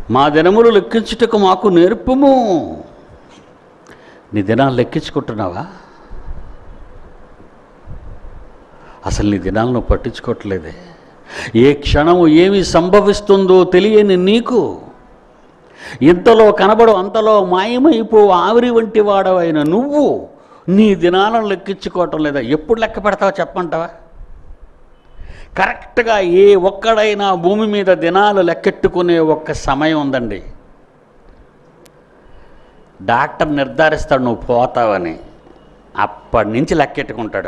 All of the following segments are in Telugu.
మా దినములు లెక్కించుటకు మాకు నేర్పుము నీ దినాలు లెక్కించుకుంటున్నావా అసలు నీ దినాలు నువ్వు పట్టించుకోవట్లేదే ఏ క్షణము ఏమి సంభవిస్తుందో తెలియని నీకు ఇంతలో కనబడు అంతలో మాయమైపో ఆవిరి వంటి వాడవైన నువ్వు నీ దినాలను లెక్కించుకోవటం లేదా ఎప్పుడు లెక్క పెడతావో చెప్పమంటావా కరెక్ట్గా ఏ ఒక్కడైనా భూమి మీద దినాలు లెక్కెట్టుకునే ఒక్క సమయం ఉందండి డాక్టర్ నిర్ధారిస్తాడు నువ్వు పోతావని అప్పటి నుంచి లెక్కెట్టుకుంటాడు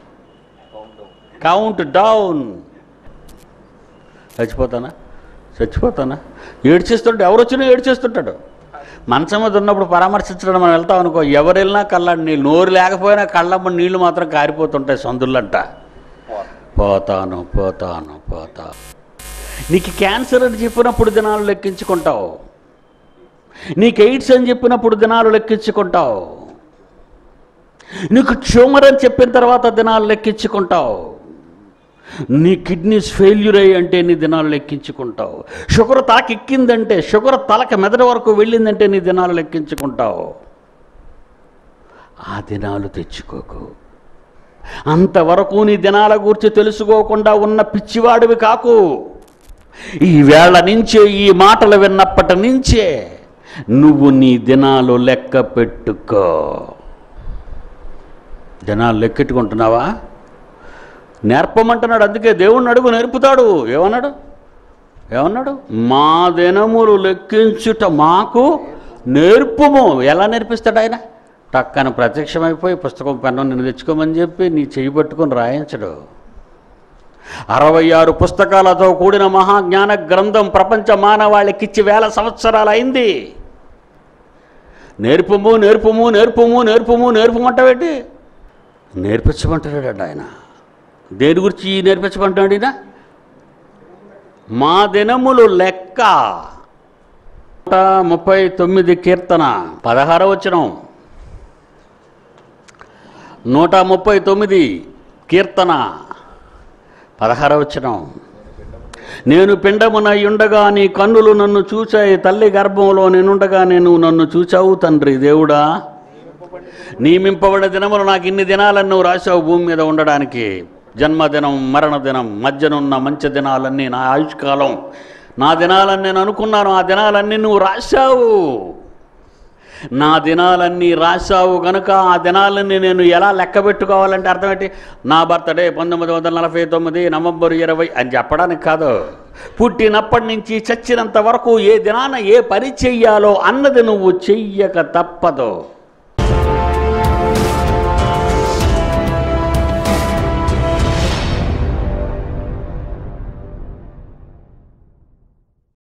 కౌంట్ డౌన్ చచ్చిపోతానా చచ్చిపోతానా ఏడ్చేస్తుంటే ఎవరు వచ్చినా ఏడ్చేస్తుంటాడు మంచం మీద ఉన్నప్పుడు పరామర్శించడం మనం వెళ్తాం అనుకో ఎవరు వెళ్ళినా కళ్ళ నీళ్ళు నోరు లేకపోయినా కళ్ళమ్మ నీళ్లు మాత్రం కారిపోతుంటాయి సందులంట పోతాను పోతాను పోతా నీకు క్యాన్సర్ అని చెప్పినప్పుడు దినాలు లెక్కించుకుంటావు నీకు ఎయిడ్స్ అని చెప్పినప్పుడు దినాలు లెక్కించుకుంటావు నీకు ట్యూమర్ అని చెప్పిన తర్వాత దినాలు లెక్కించుకుంటావు నీ కిడ్నీస్ ఫెయిల్యూర్ అయ్యి అంటే నీ దినాలు లెక్కించుకుంటావు షుగర్ తలకి ఎక్కిందంటే షుగర్ తలకి మెదడు వరకు వెళ్ళిందంటే నీ దినాలు లెక్కించుకుంటావు ఆ దినాలు తెచ్చుకోకు అంతవరకు నీ దినాల గురించి తెలుసుకోకుండా ఉన్న పిచ్చివాడివి కాకు ఈ వేళ నుంచే ఈ మాటలు విన్నప్పటి నుంచే నువ్వు నీ దినాలు లెక్క పెట్టుకో దినాలు లెక్కెట్టుకుంటున్నావా నేర్పమంటున్నాడు అందుకే దేవుణ్ణి అడుగు నేర్పుతాడు ఏమన్నాడు ఏమన్నాడు మా దినములు లెక్కించుట మాకు నేర్పుము ఎలా నేర్పిస్తాడు ఆయన టక్కన ప్రత్యక్షమైపోయి పుస్తకం పెన్ను నిన్ను తెచ్చుకోమని చెప్పి నీ చెయ్యి పట్టుకొని రాయించడు అరవై ఆరు పుస్తకాలతో కూడిన మహాజ్ఞాన గ్రంథం ప్రపంచ మానవాళికిచ్చి వేల సంవత్సరాలు అయింది నేర్పుము నేర్పుము నేర్పుము నేర్పుము నేర్పమంటావేంటి నేర్పించమంటాడు ఆయన దేని గురించి నేర్పించమంటాడు ఈయన మా దినములు లెక్క నూట ముప్పై తొమ్మిది కీర్తన పదహార వచనం నూట ముప్పై తొమ్మిది కీర్తన పదహార వచనం నేను పిండమునై ఉండగా నీ కన్నులు నన్ను చూచాయి తల్లి గర్భంలో నేనుండగా నేను నన్ను చూచావు తండ్రి దేవుడా నియమింపబడిన దినములు నాకు ఇన్ని దినాలను నువ్వు రాశావు భూమి మీద ఉండడానికి జన్మదినం మరణ దినం మధ్యనున్న మంచి దినాలన్నీ నా ఆయుష్కాలం నా దినాలని నేను అనుకున్నాను ఆ దినాలన్నీ నువ్వు రాశావు నా దినాలన్నీ రాశావు గనుక ఆ దినాలన్నీ నేను ఎలా లెక్క పెట్టుకోవాలంటే అర్థం ఏంటి నా బర్త్డే పంతొమ్మిది వందల నలభై తొమ్మిది నవంబర్ ఇరవై అని చెప్పడానికి కాదు పుట్టినప్పటి నుంచి చచ్చినంత వరకు ఏ దినాన ఏ పని చెయ్యాలో అన్నది నువ్వు చెయ్యక తప్పదు